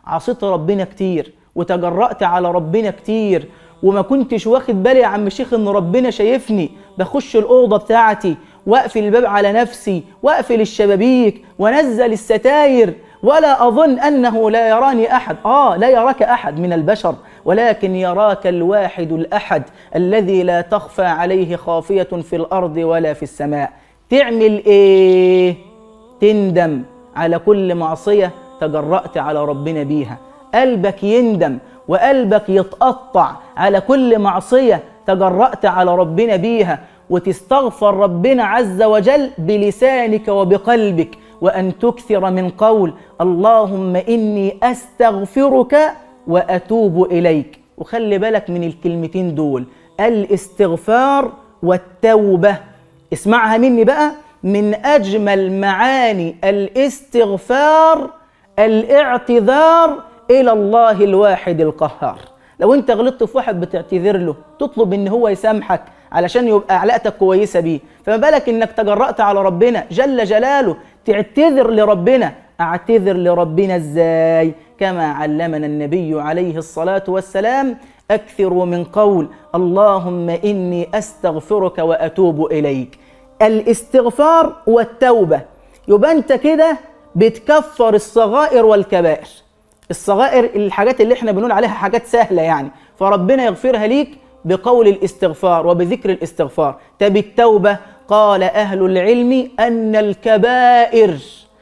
عصيت ربنا كتير وتجرأت على ربنا كتير وما كنتش واخد بالي يا عم الشيخ ان ربنا شايفني بخش الاوضه بتاعتي واقفل الباب على نفسي واقفل الشبابيك وانزل الستاير ولا اظن انه لا يراني احد اه لا يراك احد من البشر ولكن يراك الواحد الاحد الذي لا تخفى عليه خافيه في الارض ولا في السماء تعمل ايه تندم على كل معصيه تجرأت على ربنا بيها قلبك يندم وقلبك يتقطع على كل معصيه تجرأت على ربنا بيها وتستغفر ربنا عز وجل بلسانك وبقلبك وان تكثر من قول اللهم اني استغفرك واتوب اليك وخلي بالك من الكلمتين دول الاستغفار والتوبه اسمعها مني بقى من اجمل معاني الاستغفار الاعتذار الى الله الواحد القهار لو انت غلطت في واحد بتعتذر له تطلب ان هو يسامحك علشان يبقى علاقتك كويسه بيه فما بالك انك تجرأت على ربنا جل جلاله تعتذر لربنا اعتذر لربنا ازاي كما علمنا النبي عليه الصلاه والسلام اكثروا من قول اللهم اني استغفرك واتوب اليك الاستغفار والتوبه يبقى انت كده بتكفر الصغائر والكبائر الصغائر الحاجات اللي احنا بنقول عليها حاجات سهله يعني فربنا يغفرها ليك بقول الاستغفار وبذكر الاستغفار طب التوبه قال اهل العلم ان الكبائر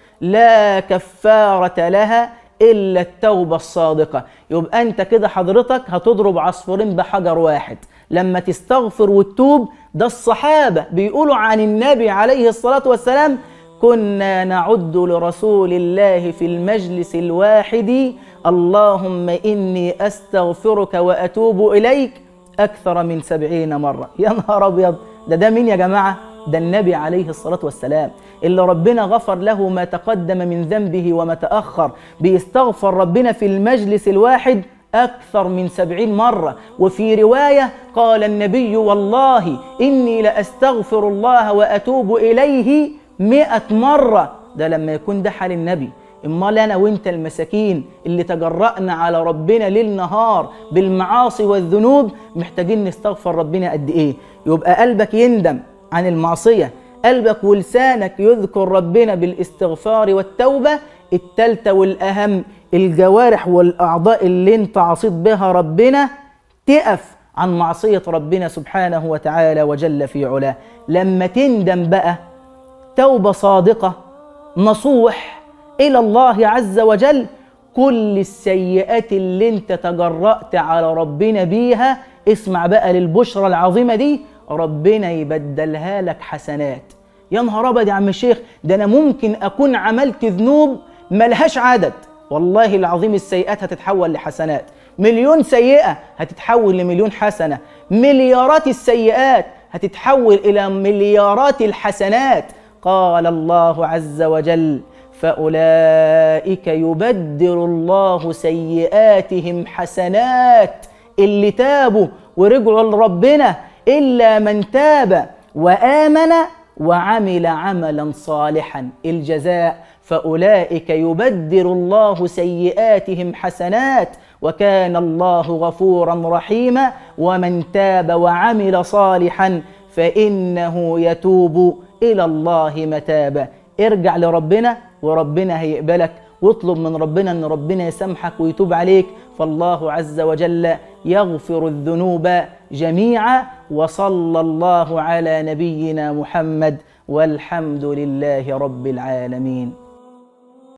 لا كفاره لها الا التوبه الصادقه يبقى انت كده حضرتك هتضرب عصفورين بحجر واحد لما تستغفر وتتوب ده الصحابه بيقولوا عن النبي عليه الصلاه والسلام كنا نعد لرسول الله في المجلس الواحد اللهم إني أستغفرك وأتوب إليك أكثر من سبعين مرة يا نهار أبيض ده ده مين يا جماعة ده النبي عليه الصلاة والسلام اللي ربنا غفر له ما تقدم من ذنبه وما تأخر بيستغفر ربنا في المجلس الواحد أكثر من سبعين مرة وفي رواية قال النبي والله إني لأستغفر الله وأتوب إليه مئة مرة ده لما يكون ده حال النبي امال انا وانت المساكين اللي تجرأنا على ربنا ليل نهار بالمعاصي والذنوب محتاجين نستغفر ربنا قد ايه يبقى قلبك يندم عن المعصية قلبك ولسانك يذكر ربنا بالاستغفار والتوبة التالتة والأهم الجوارح والأعضاء اللي انت عصيت بها ربنا تقف عن معصية ربنا سبحانه وتعالى وجل في علاه لما تندم بقى توبة صادقة نصوح إلى الله عز وجل كل السيئات اللي انت تجرأت على ربنا بيها اسمع بقى للبشرى العظيمة دي ربنا يبدلها لك حسنات يا نهار ابيض يا عم الشيخ ده انا ممكن اكون عملت ذنوب ملهاش عدد والله العظيم السيئات هتتحول لحسنات مليون سيئة هتتحول لمليون حسنة مليارات السيئات هتتحول إلى مليارات الحسنات قال الله عز وجل فأولئك يبدل الله سيئاتهم حسنات اللي تابوا ورجعوا لربنا إلا من تاب وآمن وعمل عملا صالحا الجزاء فأولئك يبدل الله سيئاتهم حسنات وكان الله غفورا رحيما ومن تاب وعمل صالحا فإنه يتوب إلى الله متابا ارجع لربنا وربنا هيقبلك واطلب من ربنا ان ربنا يسامحك ويتوب عليك فالله عز وجل يغفر الذنوب جميعا وصلى الله على نبينا محمد والحمد لله رب العالمين